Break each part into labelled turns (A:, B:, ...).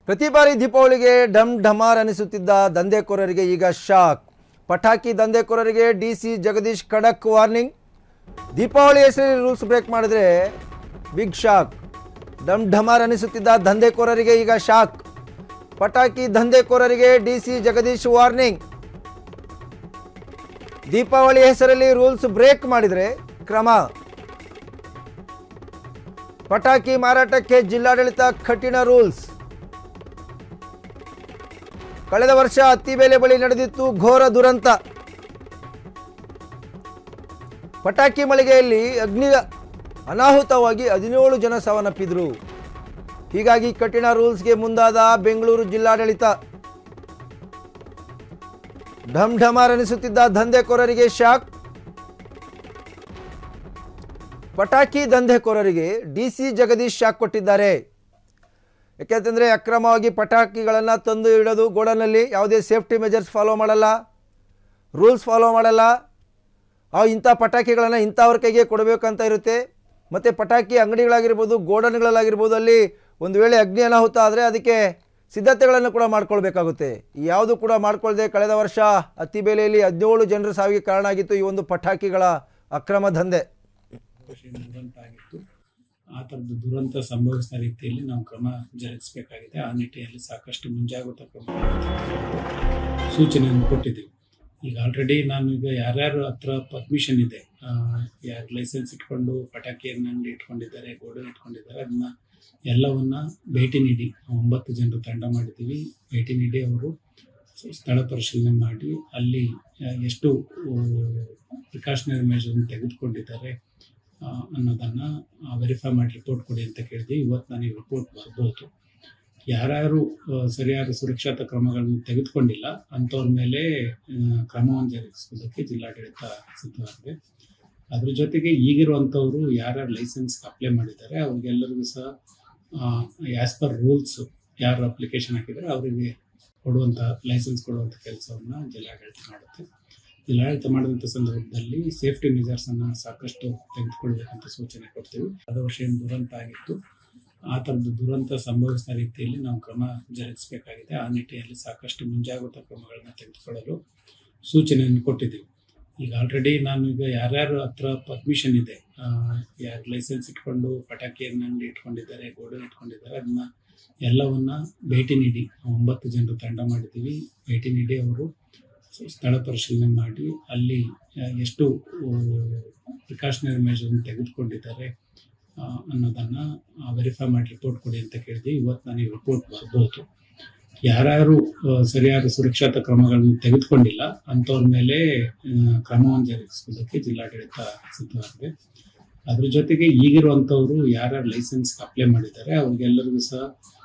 A: ಪ್ರತಿ ಬಾರಿ ದೀಪಾವಳಿಗೆ ಢಮ್ ಢಮಾರ್ ಅನಿಸುತ್ತಿದ್ದ ದಂಧೆಕೋರರಿಗೆ ಈಗ ಶಾಕ್ ಪಟಾಕಿ ದಂಧೆಕೋರರಿಗೆ ಡಿ ಸಿ ಜಗದೀಶ್ ಖಡಕ್ ವಾರ್ನಿಂಗ್ ದೀಪಾವಳಿ ಹೆಸರಲ್ಲಿ ರೂಲ್ಸ್ ಬ್ರೇಕ್ ಮಾಡಿದ್ರೆ ಬಿಗ್ ಶಾಕ್ ಡಮ್ ಢಮಾರ್ ಅನಿಸುತ್ತಿದ್ದ ದಂಧೆಕೋರರಿಗೆ ಈಗ ಶಾಕ್ ಪಟಾಕಿ ದಂಧೆಕೋರರಿಗೆ D C Jagadish warning Deepavali ಹೆಸರಲ್ಲಿ ರೂಲ್ಸ್ ಬ್ರೇಕ್ ಮಾಡಿದರೆ ಕ್ರಮ ಪಟಾಕಿ ಮಾರಾಟಕ್ಕೆ ಜಿಲ್ಲಾಡಳಿತ ಕಠಿಣ ರೂಲ್ಸ್ ಕಳೆದ ವರ್ಷ ಅತ್ತಿಬೇಲೆ ಬಳಿ ನಡೆದಿತ್ತು ಘೋರ ದುರಂತ ಪಟಾಕಿ ಮಳಿಗೆಯಲ್ಲಿ ಅಗ್ನಿ ಅನಾಹುತವಾಗಿ ಹದಿನೇಳು ಜನ ಸಾವನ್ನಪ್ಪಿದ್ರು ಹೀಗಾಗಿ ಕಠಿಣ ರೂಲ್ಸ್ಗೆ ಮುಂದಾದ ಬೆಂಗಳೂರು ಜಿಲ್ಲಾಡಳಿತ ಢಮ್ ಢಮಾರ್ ಅನಿಸುತ್ತಿದ್ದ ದಂಧೆಕೋರರಿಗೆ ಶಾಕ್ ಪಟಾಕಿ ದಂಧೆಕೋರರಿಗೆ ಡಿ ಸಿ ಜಗದೀಶ್ ಶಾಕ್ ಕೊಟ್ಟಿದ್ದಾರೆ ಯಾಕೆಂತಂದರೆ ಅಕ್ರಮವಾಗಿ ಪಟಾಕಿಗಳನ್ನು ತಂದು ಇಡೋದು ಗೋಡನಲ್ಲಿ ಯಾವುದೇ ಸೇಫ್ಟಿ ಮೆಜರ್ಸ್ ಫಾಲೋ ಮಾಡಲ್ಲ ರೂಲ್ಸ್ ಫಾಲೋ ಮಾಡಲ್ಲ ಆ ಇಂಥ ಪಟಾಕಿಗಳನ್ನು ಇಂಥವ್ರ ಕೈಗೆ ಕೊಡಬೇಕಂತ ಇರುತ್ತೆ ಮತ್ತು ಪಟಾಕಿ ಅಂಗಡಿಗಳಾಗಿರ್ಬೋದು ಗೋಡನ್ಗಳಾಗಿರ್ಬೋದು ಅಲ್ಲಿ ಒಂದು ವೇಳೆ ಅಗ್ನಿ ಅನಾಹುತ ಆದರೆ ಅದಕ್ಕೆ ಸಿದ್ಧತೆಗಳನ್ನು ಕೂಡ ಮಾಡ್ಕೊಳ್ಬೇಕಾಗುತ್ತೆ ಯಾವುದು ಕೂಡ ಮಾಡ್ಕೊಳ್ಳದೆ ಕಳೆದ ವರ್ಷ ಅತ್ತಿಬೇಲೆಯಲ್ಲಿ ಹದಿನೇಳು ಜನರ ಸಾವಿಗೆ ಕಾರಣ ಆಗಿತ್ತು ಈ ಒಂದು ಪಟಾಕಿಗಳ ಅಕ್ರಮ ದಂಧೆ
B: ವರ್ಷ ದುರಂತ ಆಗಿತ್ತು ಆ ಥರದ್ದು ದುರಂತ ಸಂಭವಿಸಿದ ರೀತಿಯಲ್ಲಿ ನಾವು ಕ್ರಮ ಜರುಗಿಸಬೇಕಾಗಿದೆ ಆ ನಿಟ್ಟಿನಲ್ಲಿ ಸಾಕಷ್ಟು ಮುಂಜಾಗ್ರತಾ ಕ್ರಮಗಳನ್ನು ಸೂಚನೆಯನ್ನು ಕೊಟ್ಟಿದ್ದೀವಿ ಈಗ ಆಲ್ರೆಡಿ ನಾನು ಈಗ ಯಾರ್ಯಾರ ಹತ್ರ ಪರ್ಮಿಷನ್ ಇದೆ ಯಾರು ಲೈಸೆನ್ಸ್ ಇಟ್ಕೊಂಡು ಪಟಾಕಿಯನ್ನು ಅಂಗಡಿ ಇಟ್ಕೊಂಡಿದ್ದಾರೆ ಗೋಡನ್ ಇಟ್ಕೊಂಡಿದ್ದಾರೆ ಅದನ್ನ ಎಲ್ಲವನ್ನ ಭೇಟಿ ನೀಡಿ ಒಂಬತ್ತು ಜನರು ತಂಡ ಮಾಡಿದ್ದೀವಿ ಭೇಟಿ ನೀಡಿ ಅವರು ಸ್ಥಳ ಪರಿಶೀಲನೆ ಮಾಡಿ ಅಲ್ಲಿ ಆ, ಎಷ್ಟು ಪ್ರಿಕಾಷನರಿ ಮೆಜರ್ ತೆಗೆದುಕೊಂಡಿದ್ದಾರೆ ಆ, ಅನ್ನೋದನ್ನ ವೆರಿಫೈ ಮಾಡಿ ರಿಪೋರ್ಟ್ ಕೊಡಿ ಅಂತ ಕೇಳಿದ್ವಿ ಇವತ್ತು ನನಗೆ ರಿಪೋರ್ಟ್ ಬರ್ಬೋದು ಯಾರ್ಯಾರು ಆ, ಸರಿಯಾದ ಸುರಕ್ಷತಾ ಕ್ರಮಗಳನ್ನು ತೆಗೆದುಕೊಂಡಿಲ್ಲ ಅಂಥವ್ರ ಮೇಲೆ ಆ, ಕ್ರಮವನ್ನು ಜರುಗಿಸೋದಕ್ಕೆ ಜಿಲ್ಲಾಡಳಿತ ಸಿದ್ಧವಾಗಿದೆ ಅದ್ರ ಜೊತೆಗೆ ಈಗಿರುವಂಥವ್ರು ಯಾರ್ಯಾರು ಲೈಸೆನ್ಸ್ ಅಪ್ಲೈ ಮಾಡಿದ್ದಾರೆ ಅವ್ರಿಗೆಲ್ಲರಿಗೂ ಸಹ ಆ್ಯಸ್ ಪರ್ ರೂಲ್ಸ್ ಯಾರು ಅಪ್ಲಿಕೇಶನ್ ಹಾಕಿದ್ದಾರೆ ಅವರಿಗೆ ಕೊಡುವಂಥ ಲೈಸೆನ್ಸ್ ಕೊಡುವಂಥ ಕೆಲಸವನ್ನ ಜಿಲ್ಲಾಡಳಿತ ಮಾಡುತ್ತೆ ಜಿಲ್ಲಾಡಳಿತ ಮಾಡಿದಂಥ ಸಂದರ್ಭದಲ್ಲಿ ಸೇಫ್ಟಿ ಮೆಜರ್ಸನ್ನು ಸಾಕಷ್ಟು ತೆಗೆದುಕೊಳ್ಬೇಕಂತ ಸೂಚನೆ ಕೊಡ್ತೀವಿ ಕಳೆದ ವರ್ಷ ಏನು ದುರಂತ ಆಗಿತ್ತು ಆ ಥರದ್ದು ದುರಂತ ಸಂಭವಿಸಿದ ರೀತಿಯಲ್ಲಿ ನಾವು ಕ್ರಮ ಜರುಗಿಸಬೇಕಾಗಿದೆ ಆ ನಿಟ್ಟಿನಲ್ಲಿ ಸಾಕಷ್ಟು ಮುಂಜಾಗ್ರತಾ ಕ್ರಮಗಳನ್ನು ತೆಗೆದುಕೊಳ್ಳಲು ಸೂಚನೆಯನ್ನು ಕೊಟ್ಟಿದ್ದೀವಿ ಈಗ ಆಲ್ರೆಡಿ ನಾನು ಈಗ ಯಾರ್ಯಾರ ಹತ್ರ ಪರ್ಮಿಷನ್ ಇದೆ ಯಾರು ಲೈಸೆನ್ಸ್ ಇಟ್ಕೊಂಡು ಪಟಾಕಿಯನ್ನು ಅಂಗಡಿ ಇಟ್ಕೊಂಡಿದ್ದಾರೆ ಗೋಡನ್ ಇಟ್ಕೊಂಡಿದ್ದಾರೆ ಅದನ್ನ ಎಲ್ಲವನ್ನ ಭೇಟಿ ನೀಡಿ ಒಂಬತ್ತು ಜನರು ತಂಡ ಮಾಡಿದ್ದೀವಿ ಭೇಟಿ ನೀಡಿ ಅವರು ಸ್ಥಳ ಪರಿಶೀಲನೆ ಮಾಡಿ ಅಲ್ಲಿ ಆ, ಎಷ್ಟು ಪ್ರಿಕಾಷನರಿ ಮೆಜರ್ ತೆಗೆದುಕೊಂಡಿದ್ದಾರೆ ಆ, ಅನ್ನೋದನ್ನ ವೆರಿಫೈ ಮಾಡಿ ರಿಪೋರ್ಟ್ ಕೊಡಿ ಅಂತ ಕೇಳಿದ್ವಿ ಇವತ್ತು ನನಗೆ ರಿಪೋರ್ಟ್ ಬರ್ಬೋದು ಯಾರ್ಯಾರು ಆ, ಸರಿಯಾದ ಸುರಕ್ಷತಾ ಕ್ರಮಗಳನ್ನು ತೆಗೆದುಕೊಂಡಿಲ್ಲ ಅಂಥವ್ರ ಮೇಲೆ ಆ, ಕ್ರಮವನ್ನು ಜರುಗಿಸೋದಕ್ಕೆ ಜಿಲ್ಲಾಡಳಿತ ಸಿದ್ಧವಾಗಿದೆ ಅದ್ರ ಜೊತೆಗೆ ಈಗಿರುವಂಥವ್ರು ಯಾರ್ಯಾರು ಲೈಸೆನ್ಸ್ ಅಪ್ಲೈ ಮಾಡಿದ್ದಾರೆ ಅವ್ರಿಗೆಲ್ಲರಿಗೂ ಸಹ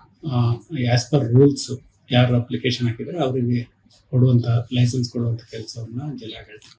B: ಆ್ಯಸ್ ಪರ್ ರೂಲ್ಸ್ ಯಾರು ಅಪ್ಲಿಕೇಶನ್ ಹಾಕಿದ್ದಾರೆ ಅವರಿಗೆ ಕೊಡುವಂಥ ಲೈಸೆನ್ಸ್ ಕೊಡುವಂಥ ಕೆಲಸವನ್ನ ಜಿಲ್ಲಾಡಳಿತ